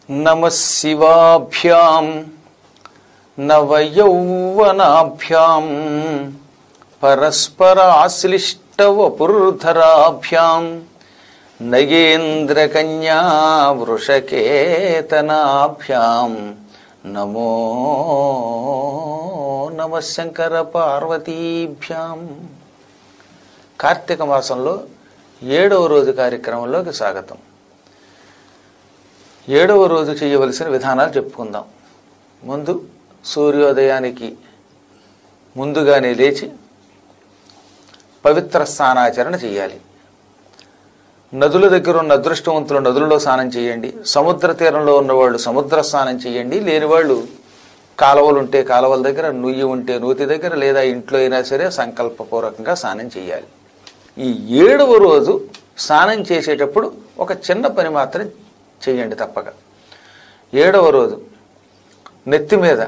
నమ శివాభ్యాం నవయౌవనాభ్యాం పరస్పరాశ్లిష్టవపుర్ధరాభ్యాం నగేంద్రకన్యా వృషకేతనాభ్యాం నమో నమ శంకర పార్వతీభ్యాం కార్తీక మాసంలో ఏడవ రోజు కార్యక్రమంలోకి స్వాగతం ఏడవ రోజు చేయవలసిన విధానాలు చెప్పుకుందాం ముందు సూర్యోదయానికి ముందుగానే లేచి పవిత్ర స్నానాచరణ చేయాలి నదుల దగ్గర ఉన్న అదృష్టవంతులు నదులలో స్నానం చేయండి సముద్ర తీరంలో ఉన్నవాళ్ళు సముద్ర స్నానం చేయండి లేని వాళ్ళు కాలువలు ఉంటే కాలువల దగ్గర నుయ్యి ఉంటే నూతి దగ్గర లేదా ఇంట్లో అయినా సరే సంకల్పపూర్వకంగా స్నానం చేయాలి ఈ ఏడవ రోజు స్నానం చేసేటప్పుడు ఒక చిన్న పని మాత్రం చేయండి తప్పక ఏడవ రోజు నెత్తి మీద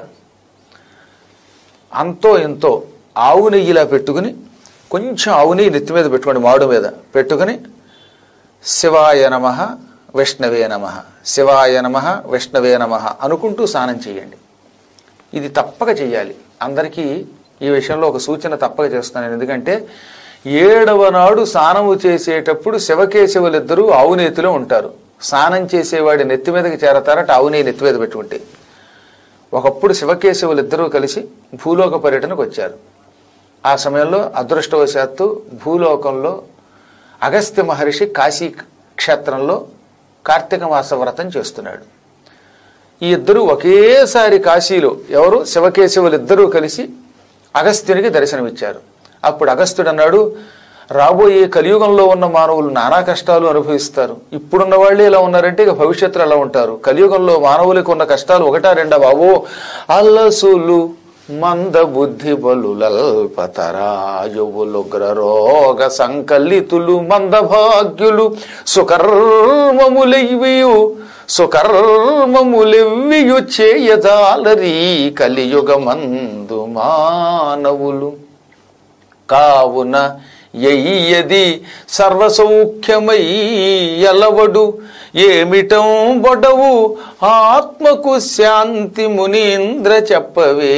అంతో ఎంతో ఆవు నెయ్యిలా పెట్టుకుని కొంచెం ఆవు నెయ్యి నెత్తి మీద పెట్టుకోండి మాడు మీద పెట్టుకుని శివాయ నమ విష్ణవే నమ శివాయ నమ విష్ణవే నమ అనుకుంటూ స్నానం చేయండి ఇది తప్పక చేయాలి అందరికీ ఈ విషయంలో ఒక సూచన తప్పక చేస్తున్నాను ఎందుకంటే ఏడవ నాడు స్నానము చేసేటప్పుడు శివకేశవులిద్దరూ ఆవునేతిలో ఉంటారు స్నానం చేసేవాడి నెత్తి మీదకి చేరతారట ఆవునేయి నెత్తి మీద పెట్టుకుంటే ఒకప్పుడు శివకేశవులిద్దరూ కలిసి భూలోక పర్యటనకు వచ్చారు ఆ సమయంలో అదృష్టవశాత్తు భూలోకంలో అగస్త్య మహర్షి కాశీ క్షేత్రంలో కార్తీక మాస వ్రతం చేస్తున్నాడు ఈ ఇద్దరు ఒకేసారి కాశీలో ఎవరు శివకేశవులు ఇద్దరూ కలిసి అగస్త్యునికి దర్శనమిచ్చారు అప్పుడు అగస్త్యుడు అన్నాడు రాబోయే కలియుగంలో ఉన్న మానవులు నానా కష్టాలు అనుభవిస్తారు ఇప్పుడున్న వాళ్ళే ఇలా ఉన్నారంటే ఇక భవిష్యత్తులో ఎలా ఉంటారు కలియుగంలో మానవులకు ఉన్న కష్టాలు ఒకటా రెండా బాబో అల్లసులు మంద బుద్ధి బలులల్పతరాయువులుగ్ర రోగ సంకలితులు మందభాగ్యులు సుకర్మములెవ్వియు సుకర్మములెవ్వియు చేయజాలరీ కలియుగమందు మానవులు కావున ఎయ్యది సర్వసౌఖ్యమై ఎలవడు ఏమిటం బొడవు ఆత్మకు శాంతి మునీంద్ర చెప్పవే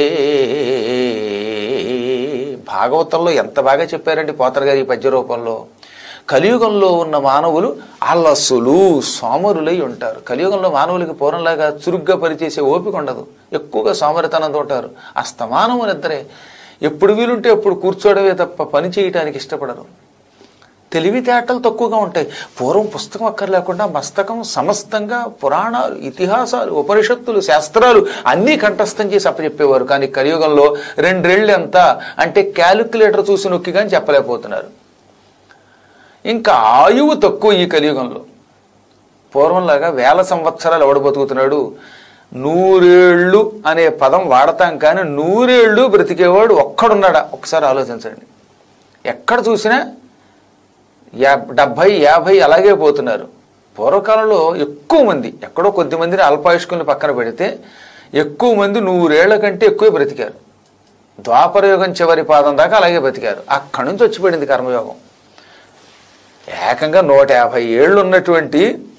భాగవతంలో ఎంత బాగా చెప్పారండి పోతర్ గారి ఈ పద్య రూపంలో కలియుగంలో ఉన్న మానవులు అల్లసులు సోమరులై ఉంటారు కలియుగంలో మానవులకి పూర్వంలాగా చురుగ్గా పనిచేసే ఓపిక ఉండదు ఎక్కువగా సోమరితనంతో ఉంటారు అస్తమానమునిద్దరే ఎప్పుడు వీలుంటే ఎప్పుడు కూర్చోవడమే తప్ప పని చేయటానికి ఇష్టపడరు తెలివితేటలు తక్కువగా ఉంటాయి పూర్వం పుస్తకం అక్కర్లేకుండా మస్తకం సమస్తంగా పురాణాలు ఇతిహాసాలు ఉపనిషత్తులు శాస్త్రాలు అన్నీ కంఠస్థం చేసి అప్పచెప్పేవారు కానీ కలియుగంలో రెండేళ్ళు ఎంత అంటే క్యాలిక్యులేటర్ చూసి నొక్కి కానీ చెప్పలేకపోతున్నారు ఇంకా ఆయువు తక్కువ ఈ కలియుగంలో పూర్వంలాగా వేల సంవత్సరాలు ఎవడు బతుకుతున్నాడు నూరేళ్ళు అనే పదం వాడతాం కానీ నూరేళ్ళు బ్రతికేవాడు ఒక్కడున్నాడా ఒక్కసారి ఆలోచించండి ఎక్కడ చూసినా యా డెబ్భై యాభై అలాగే పోతున్నారు పూర్వకాలంలో ఎక్కువ మంది ఎక్కడో కొద్ది మందిని అల్పాయుష్కుల్ని పక్కన పెడితే ఎక్కువ మంది నూరేళ్ల కంటే ఎక్కువ బ్రతికారు ద్వాపరయుగం చివరి పాదం దాకా అలాగే బ్రతికారు అక్కడి నుంచి వచ్చిపోయింది కర్మయోగం ఏకంగా నూట యాభై ఏళ్ళు ఉన్నటువంటి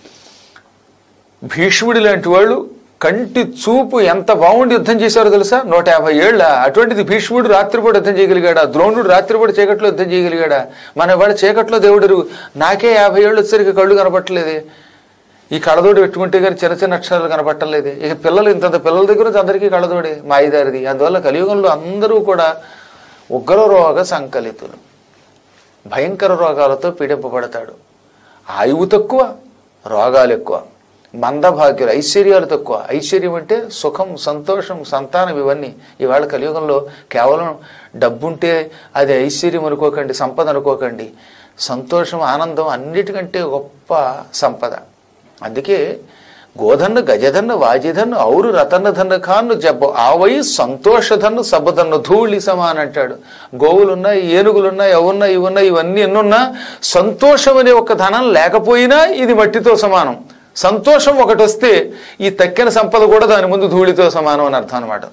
భీష్ముడి లాంటి వాళ్ళు కంటి చూపు ఎంత బాగుండి యుద్ధం చేశారో తెలుసా నూట యాభై ఏళ్ళ అటువంటిది భీష్ముడు రాత్రిపూట యుద్ధం చేయగలిగాడా ద్రోణుడు రాత్రిపూట చీకట్లో యుద్ధం చేయగలిగాడా మన వాడు చీకట్లో దేవుడు నాకే యాభై ఏళ్ళు వచ్చేసరికి కళ్ళు కనపట్టలేదే ఈ కళ్ళదోడు పెట్టుకుంటే కానీ చిన్న చిన్న అక్షరాలు కనపట్టలేదే ఇక పిల్లలు ఇంతంత పిల్లల దగ్గర నుంచి అందరికీ కళ్ళదోడే మాయిదారిది అందువల్ల కలియుగంలో అందరూ కూడా ఉగ్ర రోగ సంకలితులు భయంకర రోగాలతో పీడింపబడతాడు ఆయువు తక్కువ రోగాలు ఎక్కువ మందభాగ్యులు ఐశ్వర్యాలు తక్కువ ఐశ్వర్యం అంటే సుఖం సంతోషం సంతానం ఇవన్నీ ఇవాళ కలియుగంలో కేవలం డబ్బుంటే అది ఐశ్వర్యం అనుకోకండి సంపద అనుకోకండి సంతోషం ఆనందం అన్నిటికంటే గొప్ప సంపద అందుకే గోధన్ను గజధన్ను వాజిధన్ను ఔరు రతన్న ధన్ను ఖాన్ను జబ్బు ఆవై సంతోషధన్ను సబ్బధన్ను ధూళి సమాన్ అంటాడు గోవులున్నాయి ఏనుగులున్నాయి అవున్నాయి ఇవున్నాయి ఇవన్నీ ఎన్నున్నా సంతోషం అనే ఒక ధనం లేకపోయినా ఇది మట్టితో సమానం సంతోషం ఒకటి వస్తే ఈ తక్కిన సంపద కూడా దాని ముందు ధూళితో సమానం అని అర్థం అనమాట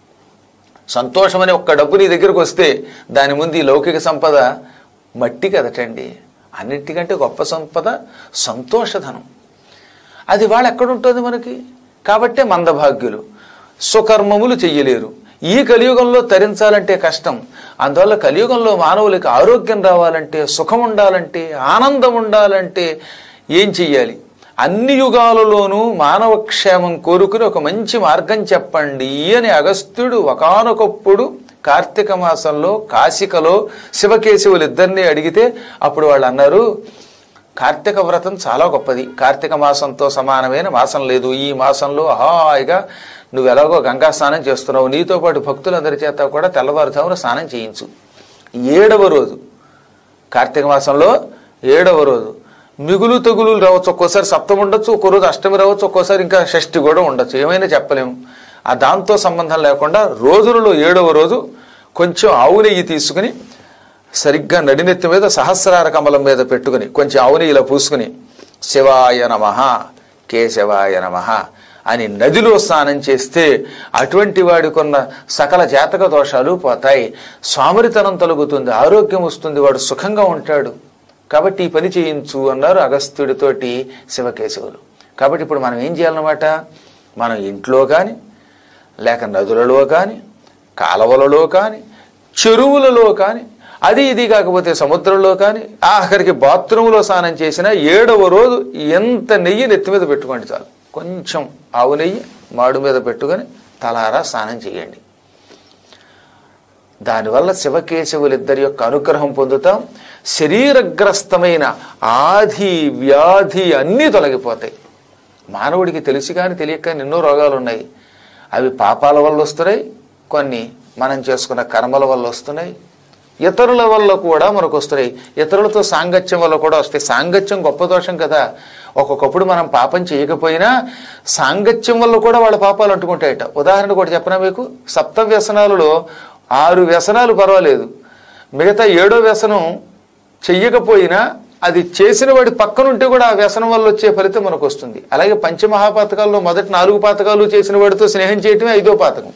సంతోషం అనే ఒక్క డబ్బు నీ దగ్గరకు వస్తే దాని ముందు ఈ లౌకిక సంపద మట్టి కదటండి అన్నిటికంటే గొప్ప సంపద సంతోషధనం అది వాళ్ళు ఎక్కడుంటుంది మనకి కాబట్టే మందభాగ్యులు సుకర్మములు చెయ్యలేరు ఈ కలియుగంలో తరించాలంటే కష్టం అందువల్ల కలియుగంలో మానవులకి ఆరోగ్యం రావాలంటే సుఖం ఉండాలంటే ఆనందం ఉండాలంటే ఏం చెయ్యాలి అన్ని యుగాలలోనూ మానవ క్షేమం కోరుకుని ఒక మంచి మార్గం చెప్పండి అని అగస్త్యుడు ఒకానొకప్పుడు కార్తీక మాసంలో కాశికలో శివకేశవులు ఇద్దరిని అడిగితే అప్పుడు వాళ్ళు అన్నారు కార్తీక వ్రతం చాలా గొప్పది కార్తీక మాసంతో సమానమైన మాసం లేదు ఈ మాసంలో హాయిగా నువ్వు ఎలాగో గంగా స్నానం చేస్తున్నావు నీతో పాటు భక్తులందరి చేత కూడా తెల్లవారుజామున స్నానం చేయించు ఏడవ రోజు కార్తీక మాసంలో ఏడవ రోజు మిగులు తెగులు రావచ్చు ఒక్కోసారి సప్తమి ఉండొచ్చు ఒక్కో రోజు అష్టమి రావచ్చు ఒక్కోసారి ఇంకా షష్ఠి కూడా ఉండొచ్చు ఏమైనా చెప్పలేము ఆ దాంతో సంబంధం లేకుండా రోజులలో ఏడవ రోజు కొంచెం ఆవు నెయ్యి తీసుకుని సరిగ్గా నడినెత్తి మీద సహస్రార కమలం మీద పెట్టుకుని కొంచెం ఆవు నెయ్యి ఇలా పూసుకుని శివాయ నమ కేశవాయ నమ అని నదిలో స్నానం చేస్తే అటువంటి వాడికున్న సకల జాతక దోషాలు పోతాయి స్వామరితనం తొలగుతుంది ఆరోగ్యం వస్తుంది వాడు సుఖంగా ఉంటాడు కాబట్టి ఈ పని చేయించు అన్నారు అగస్త్యుడితోటి శివకేశవులు కాబట్టి ఇప్పుడు మనం ఏం చేయాలన్నమాట మనం ఇంట్లో కానీ లేక నదులలో కానీ కాలవలలో కానీ చెరువులలో కానీ అది ఇది కాకపోతే సముద్రంలో కానీ ఆఖరికి బాత్రూంలో స్నానం చేసిన ఏడవ రోజు ఎంత నెయ్యి నెత్తి మీద పెట్టుకోండి చాలు కొంచెం ఆవు నెయ్యి మాడు మీద పెట్టుకొని తలారా స్నానం చేయండి దానివల్ల శివకేశవులిద్దరి యొక్క అనుగ్రహం పొందుతాం శరీరగ్రస్తమైన ఆది వ్యాధి అన్నీ తొలగిపోతాయి మానవుడికి తెలిసి కానీ తెలియక కానీ ఎన్నో రోగాలు ఉన్నాయి అవి పాపాల వల్ల వస్తున్నాయి కొన్ని మనం చేసుకున్న కర్మల వల్ల వస్తున్నాయి ఇతరుల వల్ల కూడా మనకు వస్తున్నాయి ఇతరులతో సాంగత్యం వల్ల కూడా వస్తాయి సాంగత్యం గొప్ప దోషం కదా ఒక్కొక్కప్పుడు మనం పాపం చేయకపోయినా సాంగత్యం వల్ల కూడా వాళ్ళ పాపాలు అంటుకుంటాయట ఉదాహరణ కూడా చెప్పనా మీకు సప్త వ్యసనాలలో ఆరు వ్యసనాలు పర్వాలేదు మిగతా ఏడో వ్యసనం చెయ్యకపోయినా అది చేసిన వాడి పక్కనుంటే కూడా ఆ వ్యసనం వల్ల వచ్చే ఫలితం మనకు వస్తుంది అలాగే పంచమహాపాతకాల్లో మొదటి నాలుగు పాతకాలు చేసిన వాడితో స్నేహం చేయటమే ఐదో పాతకం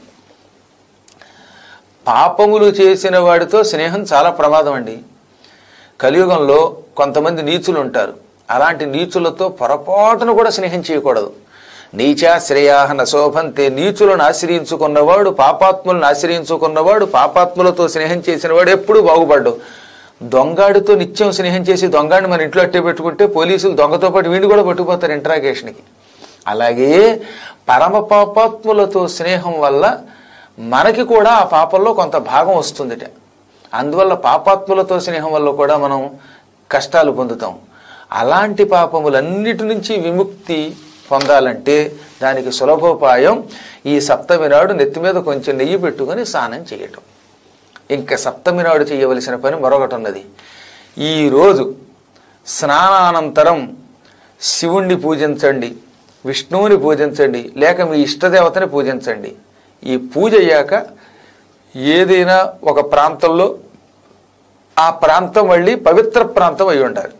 పాపములు చేసిన వాడితో స్నేహం చాలా ప్రమాదం అండి కలియుగంలో కొంతమంది నీచులు ఉంటారు అలాంటి నీచులతో పొరపాటును కూడా స్నేహం చేయకూడదు నీచాశ్రయాహ నశోభంతే నీచులను ఆశ్రయించుకున్నవాడు పాపాత్ములను ఆశ్రయించుకున్నవాడు పాపాత్ములతో స్నేహం చేసినవాడు ఎప్పుడూ బాగుపడ్డు దొంగాడితో నిత్యం స్నేహం చేసి దొంగాడిని మన ఇంట్లో అట్టే పెట్టుకుంటే పోలీసులు దొంగతో పాటు వీడిని కూడా పట్టుకుపోతారు ఇంట్రాగేషన్కి అలాగే పరమ పాపాత్ములతో స్నేహం వల్ల మనకి కూడా ఆ పాపంలో కొంత భాగం వస్తుందిట అందువల్ల పాపాత్ములతో స్నేహం వల్ల కూడా మనం కష్టాలు పొందుతాం అలాంటి పాపములన్నిటి నుంచి విముక్తి పొందాలంటే దానికి సులభోపాయం ఈ సప్తమి నాడు నెత్తి మీద కొంచెం నెయ్యి పెట్టుకొని స్నానం చేయటం ఇంకా సప్తమి నాడు చేయవలసిన పని మరొకటి ఉన్నది ఈరోజు స్నానానంతరం శివుణ్ణి పూజించండి విష్ణువుని పూజించండి లేక మీ ఇష్టదేవతని పూజించండి ఈ పూజ అయ్యాక ఏదైనా ఒక ప్రాంతంలో ఆ ప్రాంతం మళ్ళీ పవిత్ర ప్రాంతం అయి ఉండాలి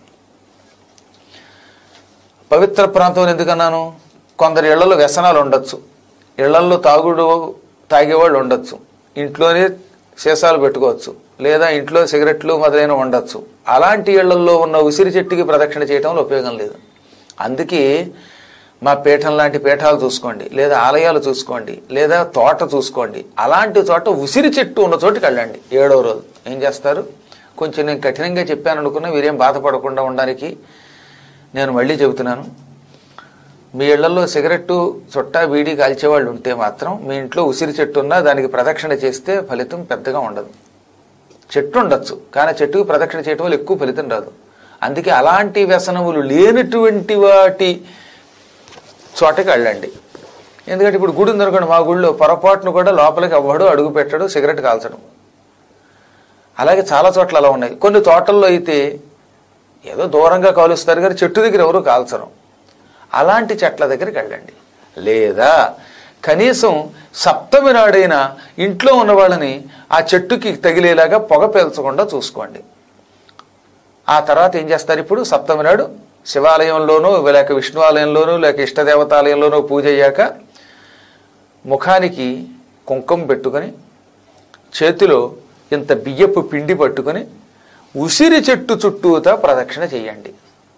పవిత్ర ప్రాంతం అని ఎందుకన్నాను కొందరు ఇళ్లలో వ్యసనాలు ఉండొచ్చు ఇళ్లలో తాగుడు తాగేవాళ్ళు ఉండొచ్చు ఇంట్లోనే సీసాలు పెట్టుకోవచ్చు లేదా ఇంట్లో సిగరెట్లు మొదలైన ఉండొచ్చు అలాంటి ఇళ్లలో ఉన్న ఉసిరి చెట్టుకి ప్రదక్షిణ చేయడంలో ఉపయోగం లేదు అందుకే మా పీఠం లాంటి పీఠాలు చూసుకోండి లేదా ఆలయాలు చూసుకోండి లేదా తోట చూసుకోండి అలాంటి చోట ఉసిరి చెట్టు ఉన్న చోటుకి వెళ్ళండి ఏడవ రోజు ఏం చేస్తారు కొంచెం నేను కఠినంగా చెప్పాను అనుకున్నా మీరేం బాధపడకుండా ఉండడానికి నేను మళ్ళీ చెబుతున్నాను మీ ఇళ్లలో సిగరెట్టు చుట్టా బీడీ కాల్చేవాళ్ళు ఉంటే మాత్రం మీ ఇంట్లో ఉసిరి చెట్టు ఉన్నా దానికి ప్రదక్షిణ చేస్తే ఫలితం పెద్దగా ఉండదు చెట్టు ఉండొచ్చు కానీ చెట్టుకు ప్రదక్షిణ చేయటం వల్ల ఎక్కువ ఫలితం రాదు అందుకే అలాంటి వ్యసనములు లేనటువంటి వాటి చోటకి వెళ్ళండి ఎందుకంటే ఇప్పుడు గుడి ఉందనుకోండి మా గుడిలో పొరపాటును కూడా లోపలికి అవ్వడు అడుగు పెట్టడు సిగరెట్ కాల్చడం అలాగే చాలా చోట్ల అలా ఉన్నాయి కొన్ని తోటల్లో అయితే ఏదో దూరంగా కాలుస్తారు కానీ చెట్టు దగ్గర ఎవరు కాల్చరు అలాంటి చెట్ల దగ్గరికి వెళ్ళండి లేదా కనీసం సప్తమి నాడైనా ఇంట్లో ఉన్న వాళ్ళని ఆ చెట్టుకి తగిలేలాగా పొగ పీల్చకుండా చూసుకోండి ఆ తర్వాత ఏం చేస్తారు ఇప్పుడు సప్తమి నాడు శివాలయంలోనూ లేక విష్ణు ఆలయంలోనూ లేక ఇష్టదేవతాలయంలోనూ పూజ అయ్యాక ముఖానికి కుంకుమ పెట్టుకొని చేతిలో ఇంత బియ్యపు పిండి పట్టుకొని ఉసిరి చెట్టు చుట్టూతా ప్రదక్షిణ చేయండి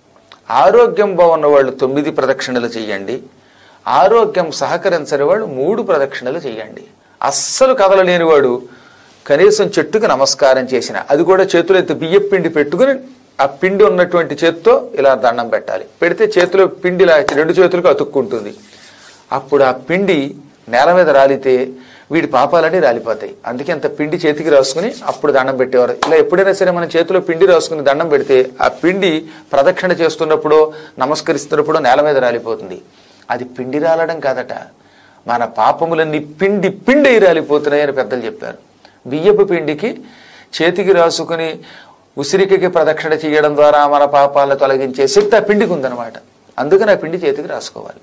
ఆరోగ్యం బాగున్న వాళ్ళు తొమ్మిది ప్రదక్షిణలు చెయ్యండి ఆరోగ్యం సహకరించని వాళ్ళు మూడు ప్రదక్షిణలు చెయ్యండి అస్సలు కదలలేని వాడు కనీసం చెట్టుకు నమస్కారం చేసిన అది కూడా చేతిలో ఎత్తి బియ్య పిండి పెట్టుకుని ఆ పిండి ఉన్నటువంటి చేత్తో ఇలా దండం పెట్టాలి పెడితే చేతిలో పిండి ఇలా రెండు చేతులకు అతుక్కుంటుంది అప్పుడు ఆ పిండి నేల మీద రాలితే వీడి పాపాలన్నీ రాలిపోతాయి అందుకే అంత పిండి చేతికి రాసుకుని అప్పుడు దండం పెట్టేవారు ఇలా ఎప్పుడైనా సరే మనం చేతిలో పిండి రాసుకుని దండం పెడితే ఆ పిండి ప్రదక్షిణ చేస్తున్నప్పుడు నమస్కరిస్తున్నప్పుడు నేల మీద రాలిపోతుంది అది పిండి రాలడం కాదట మన పాపములన్నీ పిండి పిండి అయి రాలిపోతున్నాయని పెద్దలు చెప్పారు బియ్యపు పిండికి చేతికి రాసుకుని ఉసిరికకి ప్రదక్షిణ చేయడం ద్వారా మన పాపాలను తొలగించే శక్తి ఆ పిండికి ఉందన్నమాట అందుకని ఆ పిండి చేతికి రాసుకోవాలి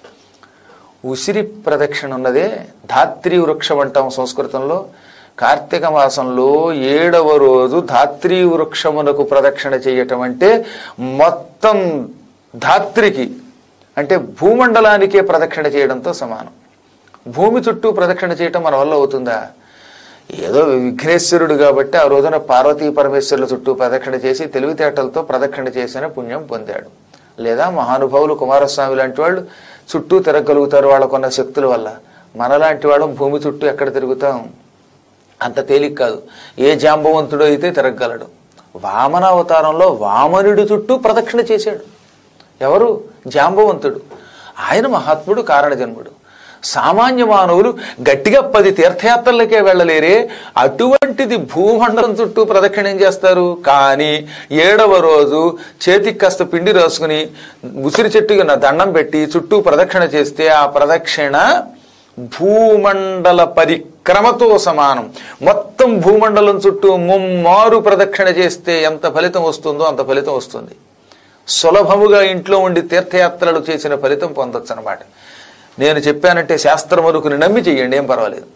ఉసిరి ప్రదక్షిణ ఉన్నదే ధాత్రి వృక్షం అంటాం సంస్కృతంలో కార్తీక మాసంలో ఏడవ రోజు ధాత్రి వృక్షమునకు ప్రదక్షిణ చేయటం అంటే మొత్తం ధాత్రికి అంటే భూమండలానికే ప్రదక్షిణ చేయడంతో సమానం భూమి చుట్టూ ప్రదక్షిణ చేయటం మన వల్ల అవుతుందా ఏదో విఘ్నేశ్వరుడు కాబట్టి ఆ రోజున పార్వతీ పరమేశ్వరుల చుట్టూ ప్రదక్షిణ చేసి తెలివితేటలతో ప్రదక్షిణ చేసిన పుణ్యం పొందాడు లేదా మహానుభావులు కుమారస్వామి లాంటి వాళ్ళు చుట్టూ తిరగలుగుతారు వాళ్ళకున్న శక్తుల వల్ల మనలాంటి వాళ్ళం భూమి చుట్టూ ఎక్కడ తిరుగుతాం అంత తేలిక కాదు ఏ జాంబవంతుడు అయితే తిరగలడు వామన అవతారంలో వామనుడి చుట్టూ ప్రదక్షిణ చేశాడు ఎవరు జాంబవంతుడు ఆయన మహాత్ముడు కారణజన్ముడు సామాన్య మానవులు గట్టిగా పది తీర్థయాత్రలకే వెళ్ళలేరే అటువంటిది భూమండలం చుట్టూ ప్రదక్షిణం చేస్తారు కానీ ఏడవ రోజు చేతికి కాస్త పిండి రాసుకుని ఉసిరి చెట్టుకి నా దండం పెట్టి చుట్టూ ప్రదక్షిణ చేస్తే ఆ ప్రదక్షిణ భూమండల పరిక్రమతో సమానం మొత్తం భూమండలం చుట్టూ ముమ్మారు ప్రదక్షిణ చేస్తే ఎంత ఫలితం వస్తుందో అంత ఫలితం వస్తుంది సులభముగా ఇంట్లో ఉండి తీర్థయాత్రలు చేసిన ఫలితం పొందొచ్చు అనమాట నేను చెప్పానంటే శాస్త్రమనుకుని నమ్మి చెయ్యండి ఏం పర్వాలేదు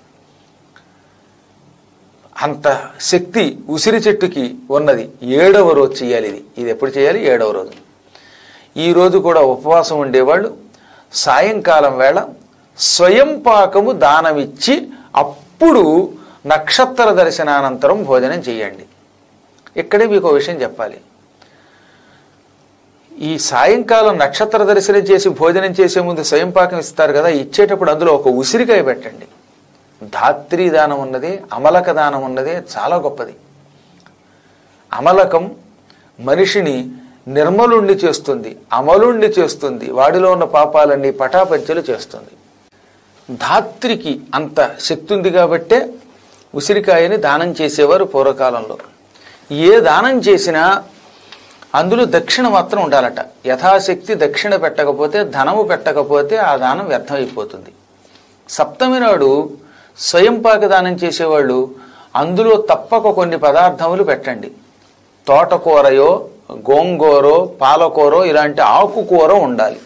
అంత శక్తి ఉసిరి చెట్టుకి ఉన్నది ఏడవ రోజు చేయాలి ఇది ఇది ఎప్పుడు చేయాలి ఏడవ రోజు ఈ రోజు కూడా ఉపవాసం ఉండేవాళ్ళు సాయంకాలం వేళ స్వయం పాకము దానమిచ్చి అప్పుడు నక్షత్ర దర్శనానంతరం భోజనం చేయండి ఇక్కడే మీకు ఒక విషయం చెప్పాలి ఈ సాయంకాలం నక్షత్ర దర్శనం చేసి భోజనం చేసే ముందు స్వయం పాకం ఇస్తారు కదా ఇచ్చేటప్పుడు అందులో ఒక ఉసిరికాయ పెట్టండి ధాత్రి దానం ఉన్నది అమలక దానం ఉన్నది చాలా గొప్పది అమలకం మనిషిని నిర్మలుణ్ణి చేస్తుంది అమలుణ్ణి చేస్తుంది వాడిలో ఉన్న పాపాలన్నీ పటాపంచలు చేస్తుంది ధాత్రికి అంత శక్తి ఉంది కాబట్టే ఉసిరికాయని దానం చేసేవారు పూర్వకాలంలో ఏ దానం చేసినా అందులో దక్షిణ మాత్రం ఉండాలట యథాశక్తి దక్షిణ పెట్టకపోతే ధనము పెట్టకపోతే ఆ దానం వ్యర్థమైపోతుంది సప్తమి నాడు స్వయంపాక దానం చేసేవాళ్ళు అందులో తప్పక కొన్ని పదార్థములు పెట్టండి తోటకూరయో గోంగూరో పాలకూరో ఇలాంటి ఆకుకూర ఉండాలి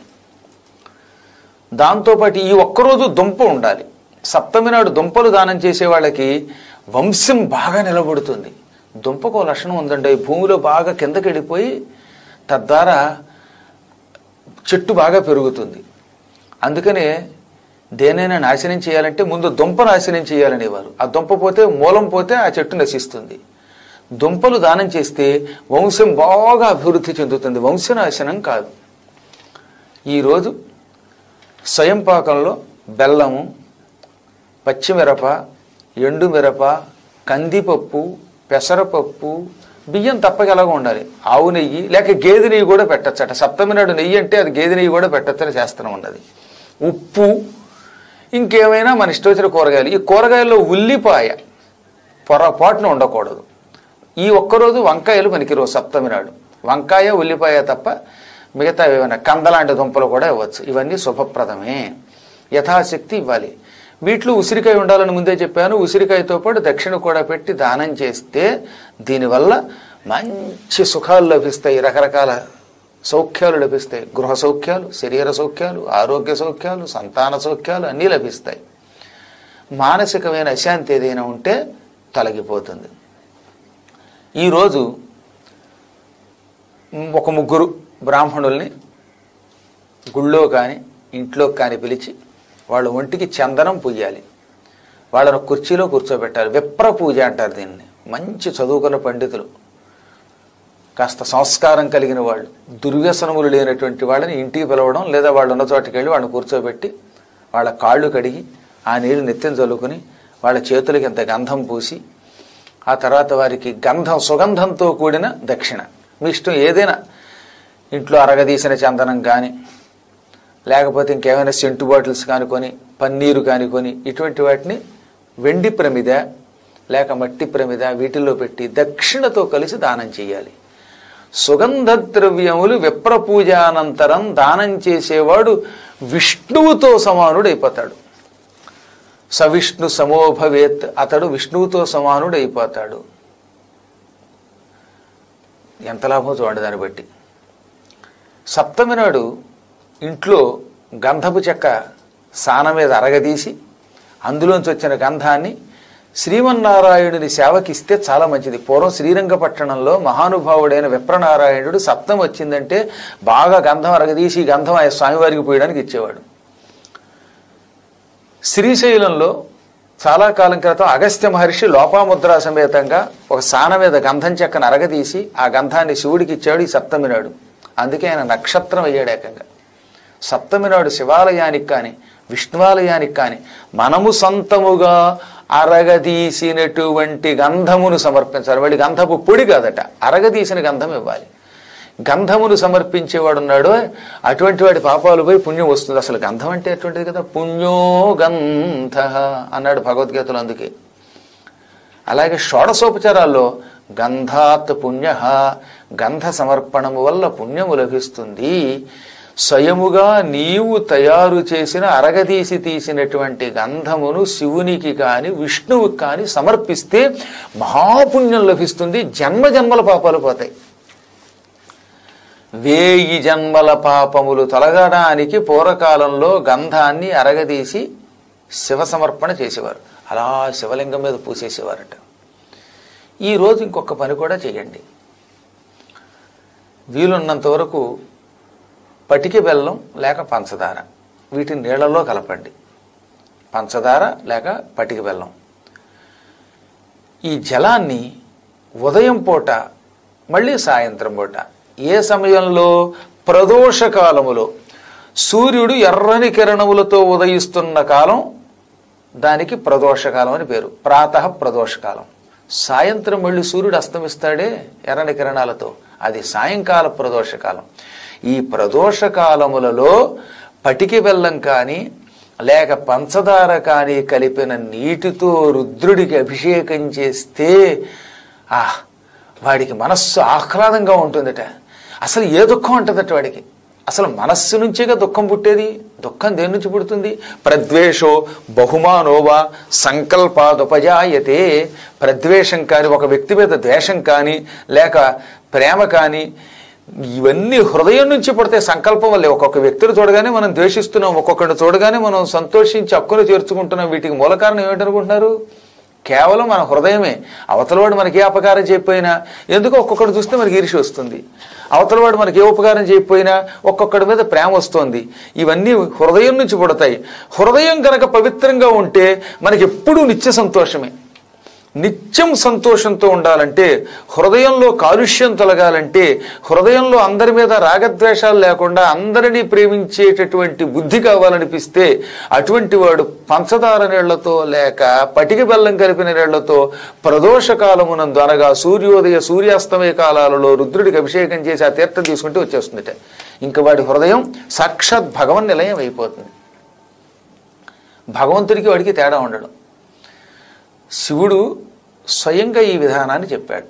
దాంతోపాటు ఈ ఒక్కరోజు దుంప ఉండాలి సప్తమి నాడు దుంపలు దానం చేసే వాళ్ళకి వంశం బాగా నిలబడుతుంది దుంపకు ఓ లక్షణం ఉందండి ఈ భూమిలో బాగా కిందకి వెళ్ళిపోయి తద్వారా చెట్టు బాగా పెరుగుతుంది అందుకనే దేనైనా నాశనం చేయాలంటే ముందు దుంప నాశనం చేయాలనేవారు ఆ దుంప పోతే మూలం పోతే ఆ చెట్టు నశిస్తుంది దుంపలు దానం చేస్తే వంశం బాగా అభివృద్ధి చెందుతుంది వంశనాశనం కాదు ఈరోజు స్వయం పాకంలో బెల్లము పచ్చిమిరప ఎండుమిరప కందిపప్పు పెసరపప్పు బియ్యం తప్పగలగా ఉండాలి ఆవు నెయ్యి లేక గేదె నెయ్యి కూడా పెట్టచ్చట సప్తమి నాడు నెయ్యి అంటే అది గేదె నెయ్యి కూడా పెట్టచ్చని శాస్త్రం ఉన్నది ఉప్పు ఇంకేమైనా మన ఇష్టం వచ్చిన కూరగాయలు ఈ కూరగాయల్లో ఉల్లిపాయ పొరపాటున ఉండకూడదు ఈ ఒక్కరోజు వంకాయలు పనికిరావు సప్తమి నాడు వంకాయ ఉల్లిపాయ తప్ప మిగతా ఏమైనా కందలాంటి దుంపలు కూడా ఇవ్వచ్చు ఇవన్నీ శుభప్రదమే యథాశక్తి ఇవ్వాలి వీటిలో ఉసిరికాయ ఉండాలని ముందే చెప్పాను ఉసిరికాయతో పాటు దక్షిణ కూడా పెట్టి దానం చేస్తే దీనివల్ల మంచి సుఖాలు లభిస్తాయి రకరకాల సౌఖ్యాలు లభిస్తాయి గృహ సౌఖ్యాలు శరీర సౌఖ్యాలు ఆరోగ్య సౌఖ్యాలు సంతాన సౌఖ్యాలు అన్నీ లభిస్తాయి మానసికమైన అశాంతి ఏదైనా ఉంటే తొలగిపోతుంది ఈరోజు ఒక ముగ్గురు బ్రాహ్మణుల్ని గుళ్ళో కానీ ఇంట్లో కానీ పిలిచి వాళ్ళ ఒంటికి చందనం పూయాలి వాళ్ళను కుర్చీలో కూర్చోబెట్టాలి విప్ర పూజ అంటారు దీన్ని మంచి చదువుకున్న పండితులు కాస్త సంస్కారం కలిగిన వాళ్ళు దుర్వ్యసనములు లేనటువంటి వాళ్ళని ఇంటికి పిలవడం లేదా వాళ్ళు ఉన్న చోటుకి వెళ్ళి వాళ్ళని కూర్చోబెట్టి వాళ్ళ కాళ్ళు కడిగి ఆ నీళ్లు నెత్తిన చల్లుకుని వాళ్ళ చేతులకి ఇంత గంధం పూసి ఆ తర్వాత వారికి గంధం సుగంధంతో కూడిన దక్షిణ మీ ఇష్టం ఏదైనా ఇంట్లో అరగదీసిన చందనం కానీ లేకపోతే ఇంకేమైనా సెంటు బాటిల్స్ కానుకొని పన్నీరు కానుకొని ఇటువంటి వాటిని వెండి ప్రమిద లేక మట్టి ప్రమిద వీటిల్లో పెట్టి దక్షిణతో కలిసి దానం చేయాలి సుగంధ ద్రవ్యములు విప్ర పూజానంతరం దానం చేసేవాడు విష్ణువుతో సమానుడైపోతాడు సవిష్ణు సమోభవేత్ అతడు విష్ణువుతో సమానుడైపోతాడు ఎంత లాభం చూడండి దాన్ని బట్టి సప్తమి నాడు ఇంట్లో గంధపు చెక్క సాన మీద అరగదీసి అందులోంచి వచ్చిన గంధాన్ని శ్రీమన్నారాయణుని సేవకిస్తే చాలా మంచిది పూర్వం శ్రీరంగపట్టణంలో మహానుభావుడైన విప్రనారాయణుడు సప్తం వచ్చిందంటే బాగా గంధం అరగదీసి ఈ గంధం ఆ స్వామివారికి పోయడానికి ఇచ్చేవాడు శ్రీశైలంలో చాలా కాలం క్రితం అగస్త్య మహర్షి లోపాముద్రా సమేతంగా ఒక సాన మీద గంధం చెక్కను అరగదీసి ఆ గంధాన్ని శివుడికి ఇచ్చాడు ఈ సప్తమి నాడు అందుకే ఆయన నక్షత్రం అయ్యాడు ఏకంగా సప్తమి నాడు శివాలయానికి కానీ విష్ణువాలయానికి కానీ మనము సొంతముగా అరగదీసినటువంటి గంధమును సమర్పించాలి వాడి గంధపు పొడి కాదట అరగదీసిన గంధం ఇవ్వాలి గంధమును సమర్పించేవాడు ఉన్నాడు అటువంటి వాడి పాపాలు పోయి పుణ్యం వస్తుంది అసలు గంధం అంటే అటువంటిది కదా పుణ్యో గంధ అన్నాడు భగవద్గీతలో అందుకే అలాగే షోడశోపచారాల్లో గంధాత్ పుణ్య గంధ సమర్పణము వల్ల పుణ్యము లభిస్తుంది స్వయముగా నీవు తయారు చేసిన అరగదీసి తీసినటువంటి గంధమును శివునికి కాని విష్ణువుకి కాని సమర్పిస్తే మహాపుణ్యం లభిస్తుంది జన్మ జన్మల పాపాలు పోతాయి వేయి జన్మల పాపములు తొలగడానికి పూర్వకాలంలో గంధాన్ని అరగదీసి శివ సమర్పణ చేసేవారు అలా శివలింగం మీద పూసేసేవారట ఈరోజు ఇంకొక పని కూడా చేయండి వీలున్నంత వరకు పటికి బెల్లం లేక పంచదార వీటిని నీళ్ళలో కలపండి పంచదార లేక పటిక బెల్లం ఈ జలాన్ని ఉదయం పూట మళ్ళీ సాయంత్రం పూట ఏ సమయంలో ప్రదోష కాలములో సూర్యుడు ఎర్రని కిరణములతో ఉదయిస్తున్న కాలం దానికి ప్రదోషకాలం అని పేరు ప్రాతః ప్రదోషకాలం సాయంత్రం మళ్ళీ సూర్యుడు అస్తమిస్తాడే ఎర్రని కిరణాలతో అది సాయంకాల ప్రదోషకాలం ఈ ప్రదోషకాలములలో పటికి బెల్లం కానీ లేక పంచదార కానీ కలిపిన నీటితో రుద్రుడికి అభిషేకం చేస్తే ఆ వాడికి మనస్సు ఆహ్లాదంగా ఉంటుందట అసలు ఏ దుఃఖం ఉంటుందట వాడికి అసలు మనస్సు నుంచేగా దుఃఖం పుట్టేది దుఃఖం దేని నుంచి పుడుతుంది ప్రద్వేషో బహుమానోవా సంకల్పాదుపజాయతే ప్రద్వేషం కానీ ఒక వ్యక్తి మీద ద్వేషం కానీ లేక ప్రేమ కానీ ఇవన్నీ హృదయం నుంచి పుడితే సంకల్పం వల్లే ఒక్కొక్క వ్యక్తిని చూడగానే మనం ద్వేషిస్తున్నాం ఒక్కొక్కరిని చూడగానే మనం సంతోషించి హక్కును చేర్చుకుంటున్నాం వీటికి మూల కారణం ఏమిటనుకుంటున్నారు కేవలం మన హృదయమే అవతలవాడు మనకి ఏ అపకారం చేయకపోయినా ఎందుకో ఒక్కొక్కడు చూస్తే మనకి ఈర్ష్య వస్తుంది అవతలవాడు మనకి ఏ ఉపకారం చేయకపోయినా ఒక్కొక్కడి మీద ప్రేమ వస్తుంది ఇవన్నీ హృదయం నుంచి పుడతాయి హృదయం కనుక పవిత్రంగా ఉంటే మనకి ఎప్పుడూ నిత్య సంతోషమే నిత్యం సంతోషంతో ఉండాలంటే హృదయంలో కాలుష్యం తొలగాలంటే హృదయంలో అందరి మీద రాగద్వేషాలు లేకుండా అందరినీ ప్రేమించేటటువంటి బుద్ధి కావాలనిపిస్తే అటువంటి వాడు పంచదార నీళ్లతో లేక పటిక బెల్లం కలిపిన నీళ్లతో ప్రదోష కాలమునందు అనగా సూర్యోదయ సూర్యాస్తమయ కాలాలలో రుద్రుడికి అభిషేకం చేసి ఆ తీర్థం తీసుకుంటే వచ్చేస్తుందిట ఇంకా వాడి హృదయం సాక్షాత్ భగవన్ నిలయం అయిపోతుంది భగవంతుడికి వాడికి తేడా ఉండడం శివుడు స్వయంగా ఈ విధానాన్ని చెప్పాడు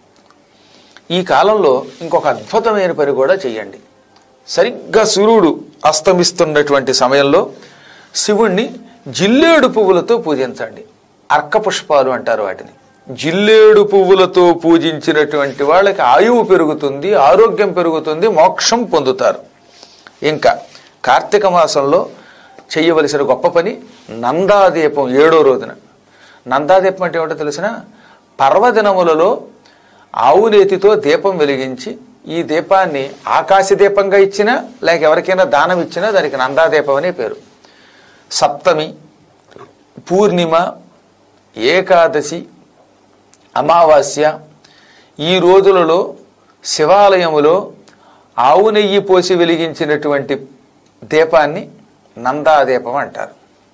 ఈ కాలంలో ఇంకొక అద్భుతమైన పని కూడా చేయండి సరిగ్గా సూర్యుడు అస్తమిస్తున్నటువంటి సమయంలో శివుణ్ణి జిల్లేడు పువ్వులతో పూజించండి అర్క పుష్పాలు అంటారు వాటిని జిల్లేడు పువ్వులతో పూజించినటువంటి వాళ్ళకి ఆయువు పెరుగుతుంది ఆరోగ్యం పెరుగుతుంది మోక్షం పొందుతారు ఇంకా కార్తీక మాసంలో చేయవలసిన గొప్ప పని నందాదీపం ఏడో రోజున నందాదీపం అంటే ఏమిటో తెలిసిన పర్వదినములలో ఆవు నేతితో దీపం వెలిగించి ఈ దీపాన్ని ఆకాశ దీపంగా ఇచ్చినా లేక ఎవరికైనా దానం ఇచ్చినా దానికి నందాదీపం అనే పేరు సప్తమి పూర్ణిమ ఏకాదశి అమావాస్య ఈ రోజులలో శివాలయములో ఆవు నెయ్యి పోసి వెలిగించినటువంటి దీపాన్ని నందాదీపం అంటారు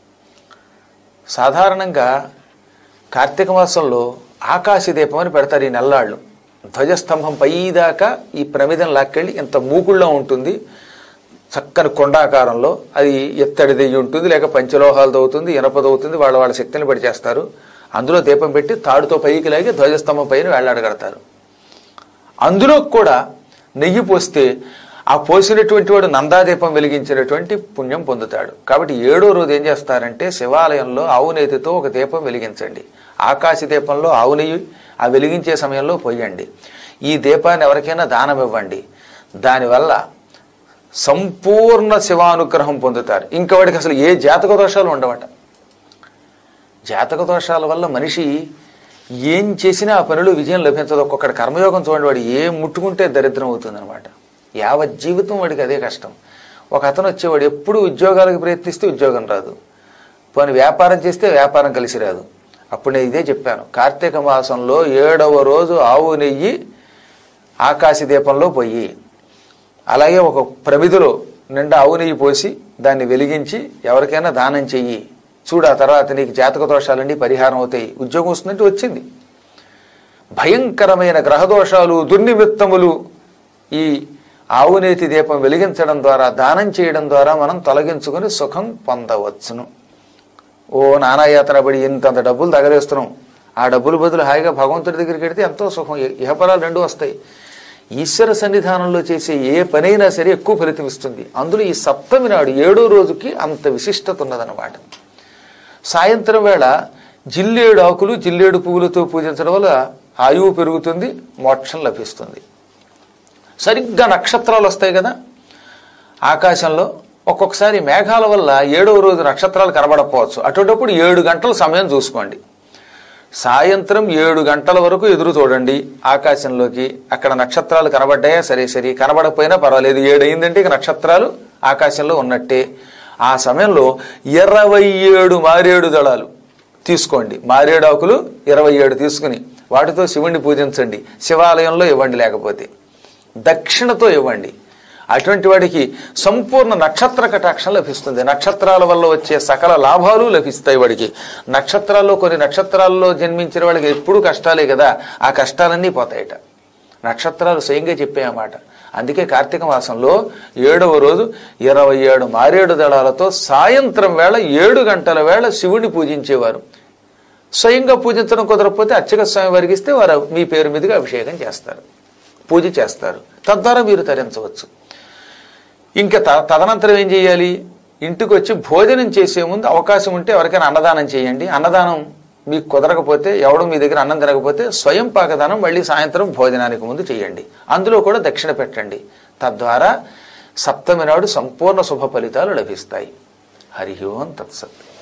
సాధారణంగా కార్తీక మాసంలో ఆకాశ దీపం అని పెడతారు ఈ నెల్లాళ్ళు ధ్వజస్తంభం పైదాకా ఈ ప్రమిదం లాక్కెళ్ళి ఇంత మూకుళ్ళో ఉంటుంది చక్కని కొండాకారంలో అది ఎత్తడి దెయ్యి ఉంటుంది లేక పంచలోహాలతో అవుతుంది ఇనపదవుతుంది వాళ్ళ వాళ్ళ శక్తిని బట్టి చేస్తారు అందులో దీపం పెట్టి తాడుతో పైకి లాగి ధ్వజస్తంభం పైన వేళ్లాడగడతారు అందులో కూడా నెయ్యి పోస్తే ఆ పోసినటువంటి వాడు నందాదీపం వెలిగించినటువంటి పుణ్యం పొందుతాడు కాబట్టి ఏడో రోజు ఏం చేస్తారంటే శివాలయంలో ఆవు నెయ్యితో ఒక దీపం వెలిగించండి ఆకాశ దీపంలో ఆవు నెయ్యి ఆ వెలిగించే సమయంలో పోయండి ఈ దీపాన్ని ఎవరికైనా దానం ఇవ్వండి దానివల్ల సంపూర్ణ శివానుగ్రహం పొందుతారు ఇంకా వాడికి అసలు ఏ జాతక దోషాలు ఉండవట జాతక దోషాల వల్ల మనిషి ఏం చేసినా ఆ పనిలో విజయం లభించదు ఒక్కొక్కటి కర్మయోగం చూడండి వాడు ఏం ముట్టుకుంటే దరిద్రం అవుతుంది అనమాట యావత్ జీవితం వాడికి అదే కష్టం ఒక అతను వచ్చేవాడు ఎప్పుడు ఉద్యోగాలకు ప్రయత్నిస్తే ఉద్యోగం రాదు పోనీ వ్యాపారం చేస్తే వ్యాపారం కలిసి రాదు అప్పుడు నేను ఇదే చెప్పాను కార్తీక మాసంలో ఏడవ రోజు ఆవు నెయ్యి ఆకాశ దీపంలో పోయి అలాగే ఒక ప్రమిదిలో నిండా ఆవు నెయ్యి పోసి దాన్ని వెలిగించి ఎవరికైనా దానం చెయ్యి చూడు ఆ తర్వాత నీకు జాతక దోషాలన్నీ పరిహారం అవుతాయి ఉద్యోగం వస్తుందంటే వచ్చింది భయంకరమైన గ్రహదోషాలు దుర్నిమిత్తములు ఈ ఆవునేతి దీపం వెలిగించడం ద్వారా దానం చేయడం ద్వారా మనం తొలగించుకొని సుఖం పొందవచ్చును ఓ నానాయాతన పడి ఇంతంత డబ్బులు తగలేస్తున్నాం ఆ డబ్బులు బదులు హాయిగా భగవంతుడి దగ్గరికి వెడితే ఎంతో సుఖం ఇహపరాలు రెండు వస్తాయి ఈశ్వర సన్నిధానంలో చేసే ఏ పనైనా సరే ఎక్కువ ఫలితం ఇస్తుంది అందులో ఈ సప్తమి నాడు ఏడో రోజుకి అంత విశిష్టత ఉన్నదన్నమాట సాయంత్రం వేళ జిల్లేడు ఆకులు జిల్లేడు పువ్వులతో పూజించడం వల్ల ఆయువు పెరుగుతుంది మోక్షం లభిస్తుంది సరిగ్గా నక్షత్రాలు వస్తాయి కదా ఆకాశంలో ఒక్కొక్కసారి మేఘాల వల్ల ఏడవ రోజు నక్షత్రాలు కనబడకపోవచ్చు అటువంటిప్పుడు ఏడు గంటల సమయం చూసుకోండి సాయంత్రం ఏడు గంటల వరకు ఎదురు చూడండి ఆకాశంలోకి అక్కడ నక్షత్రాలు కనబడ్డాయా సరే సరే కనబడకపోయినా పర్వాలేదు ఏడు అయిందంటే ఇక నక్షత్రాలు ఆకాశంలో ఉన్నట్టే ఆ సమయంలో ఇరవై ఏడు మారేడు దళాలు తీసుకోండి మారేడు ఆకులు ఇరవై ఏడు తీసుకుని వాటితో శివుణ్ణి పూజించండి శివాలయంలో ఇవ్వండి లేకపోతే దక్షిణతో ఇవ్వండి అటువంటి వాడికి సంపూర్ణ నక్షత్ర కటాక్షం లభిస్తుంది నక్షత్రాల వల్ల వచ్చే సకల లాభాలు లభిస్తాయి వాడికి నక్షత్రాల్లో కొన్ని నక్షత్రాల్లో జన్మించిన వాడికి ఎప్పుడూ కష్టాలే కదా ఆ కష్టాలన్నీ పోతాయట నక్షత్రాలు స్వయంగా చెప్పాయన్నమాట అందుకే కార్తీక మాసంలో ఏడవ రోజు ఇరవై ఏడు మారేడు దళాలతో సాయంత్రం వేళ ఏడు గంటల వేళ శివుడిని పూజించేవారు స్వయంగా పూజించడం కుదరకపోతే అర్చక స్వామి వారికి ఇస్తే వారు మీ పేరు మీదుగా అభిషేకం చేస్తారు పూజ చేస్తారు తద్వారా మీరు తరించవచ్చు ఇంకా త- తదనంతరం ఏం చేయాలి ఇంటికి వచ్చి భోజనం చేసే ముందు అవకాశం ఉంటే ఎవరికైనా అన్నదానం చేయండి అన్నదానం మీకు కుదరకపోతే ఎవడు మీ దగ్గర అన్నం తినకపోతే స్వయం పాకదానం మళ్ళీ సాయంత్రం భోజనానికి ముందు చేయండి అందులో కూడా దక్షిణ పెట్టండి తద్వారా సప్తమి నాడు సంపూర్ణ శుభ ఫలితాలు లభిస్తాయి హరి ఓం తత్సత్